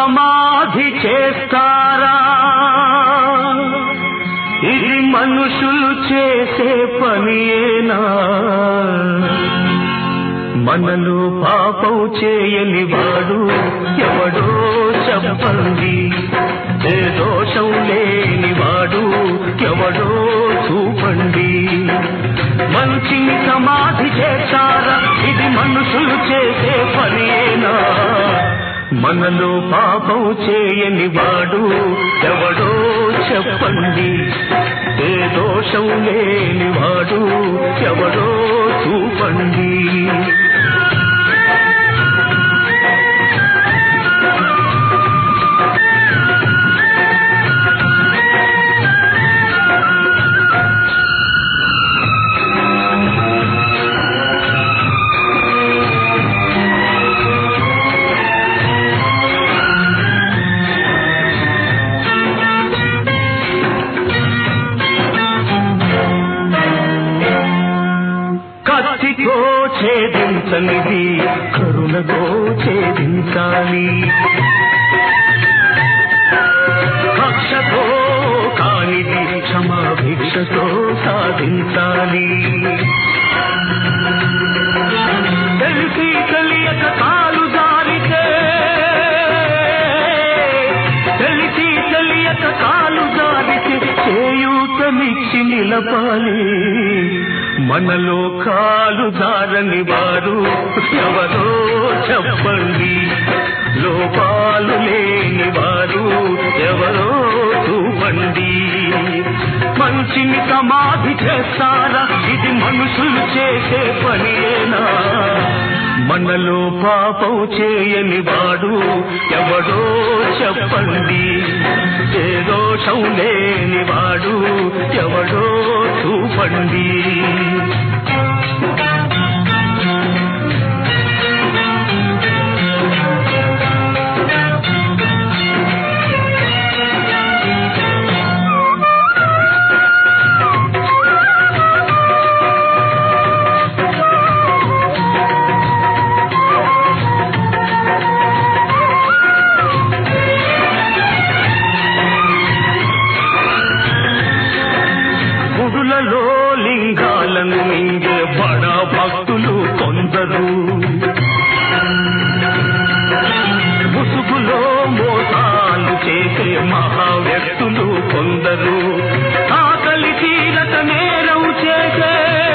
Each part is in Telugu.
సమాధి చేస్తారా ఇది మనుషులు చేసే పనియేనా మనలో పాపం చేయని వాడు ఎవడో చెప్పండి ఏ దోషం లేని వాడు ఎవడో చూపండి మంచిని సమాధి చేస్తారా ఇది మనుషులు చేసే పనియేనా మనలో పాపం చేయని వాడు ఎవడో చెప్పండి ఏ దోషం లేని వాడు ఎవడో చూపండి కత్తితో ఛేదించనిది కరుణతో ఛేదించాలి కక్షతో కానిది క్షమాభిక్షతో సాధించాలి తెలిసి తెలియక కాలు జారితే తెలిసి తెలియక కాలు జారితే చేయూతనిచ్చి నిలపాలి మనలో కాలు జారని వారు ఎవరో చెప్పండి లోపాలు లేని వారు ఎవరో చూపండి మంచిని సమాధి చేస్తారా ఇది మనుషులు చేసే పనియేనా మనలో పాపం చేయని వాడు ఎవడో చెప్పండి ఏ దోషం లేని వాడు ఎవడో చూపండి గుడులలో లింగాలను మింగే బడ భక్తులు కొందరు ముసుగులో మోసాలు చేసే మహా వ్యక్తులు కొందరు ఆకలి తీరక నేరం చేసే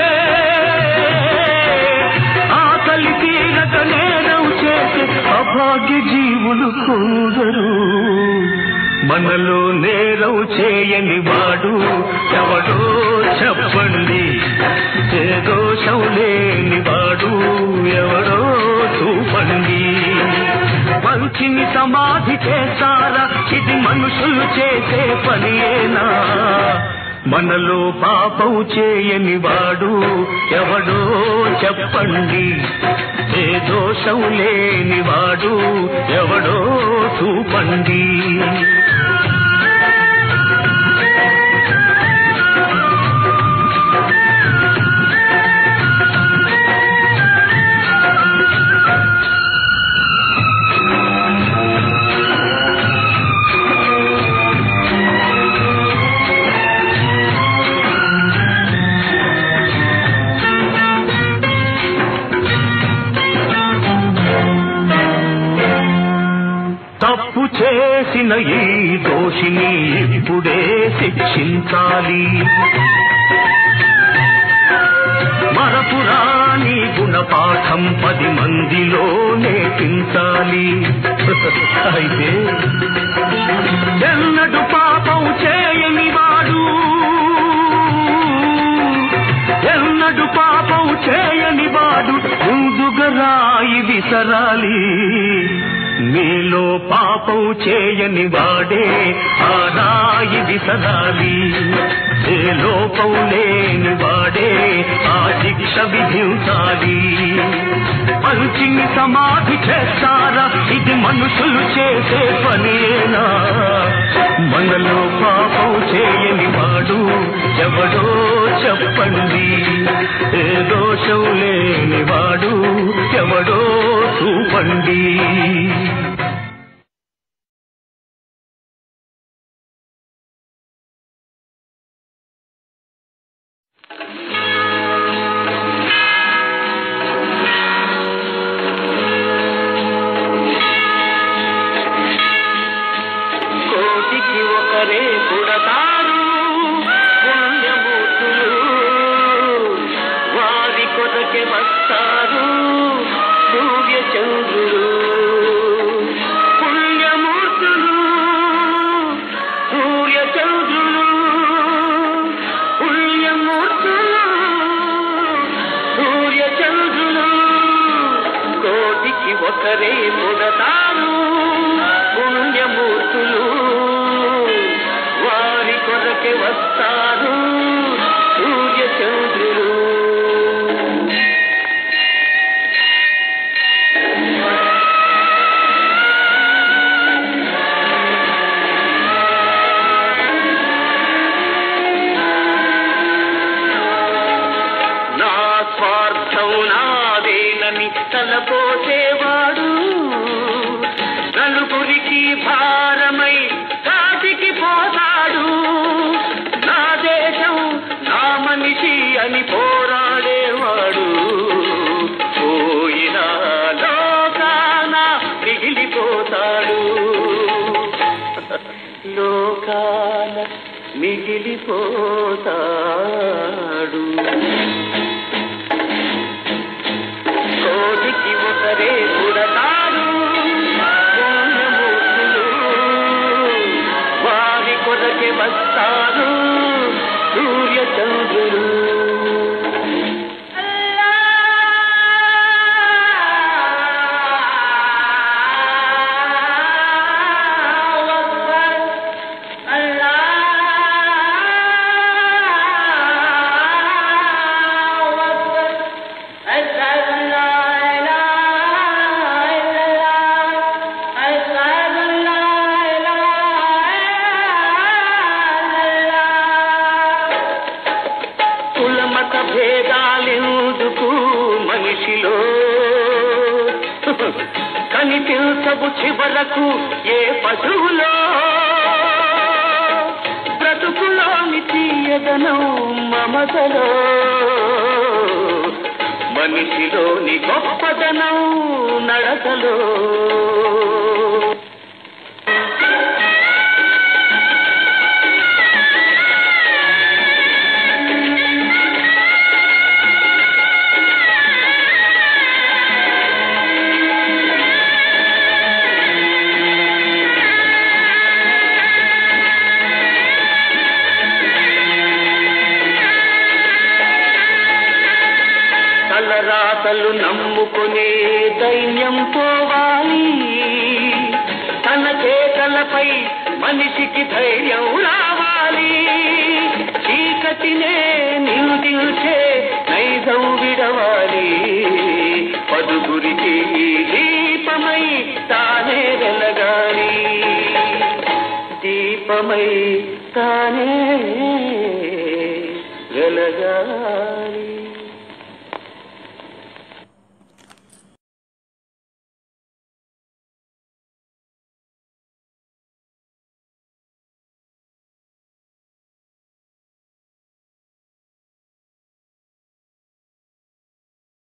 ఆకలి తీరక నేరం చేసే అభాగ్య జీవులు కొందరు మనలో నేరం చేయని వాడు ఎవడో చెప్పండి ఏ దోషం లేని వాడు ఎవడో చూపండి మంచిని సమాధి చేస్తారా ఇది మనుషులు చేసే పనియేనా మనలో పాపం చేయని వాడు ఎవడో చెప్పండి ఏ దోషం లేని వాడు ఎవడో చూపండి తప్పు చేసిన ఈ దోషిని ఇప్పుడే శిక్షించాలి మరపురాని గుణపాఠం పది మందిలో నేర్పించాలి అయితే ఎన్నడు పాపం చేయని వాడు ఎన్నడు పాపం చేయని వాడు ముందుగా రాయి విసరాలి మీలో పాపం చేయని వాడే ఆ రాయి విసరాలి ఏ లోపం లేని వాడే ఆ శిక్ష విధించాలి మంచిని సమాధి చేస్తారా ఇది మనుషులు చేసే పనేనా మనలో పాపం చేయని వాడు ఎవడో చెప్పండి ఏ దోషం లేని వాడు ఎవడో చూపండి చంద్రుడు పుణ్యమూర్తులు సూర్య చంద్రులు పుణ్యమూర్తులు సూర్య చంద్రులు కోటికి ఒకరే పుడతారు పుణ్యమూర్తులు వారి కొరకే వస్తారు సూర్య చంద్రులు నా స్వార్థం నాదేనని తలపోసేవాడు నలుగురికి భారమై కాటికి పోతాడు నా దేశం నా మనిషి అని పోరాడేవాడు పోయిన లోకాన మిగిలిపోతాడు లోకాన మిగిలిపోతాడు కోటికి ఒకరే పుడతారు పుణ్యమూర్తులు వారి కొరకే వస్తారు సూర్య చంద్రులు కులమత భేదాలెందుకు మనిషిలో కనిపించవు చివరకు ఏ పశువులో బ్రతుకులోని తీయదనం మమతలో మనిషిలోని గొప్పదనం నడకలో తలరాతలు నమ్ముకునే దైన్యం పోవాలి తన చేతలపై మనిషికి ధైర్యం రావాలి చీకటినే నిందించే నైజం విడవాలి పదుగురికి దీపమై తానే వెలగాలి దీపమై తానే వెలగాలి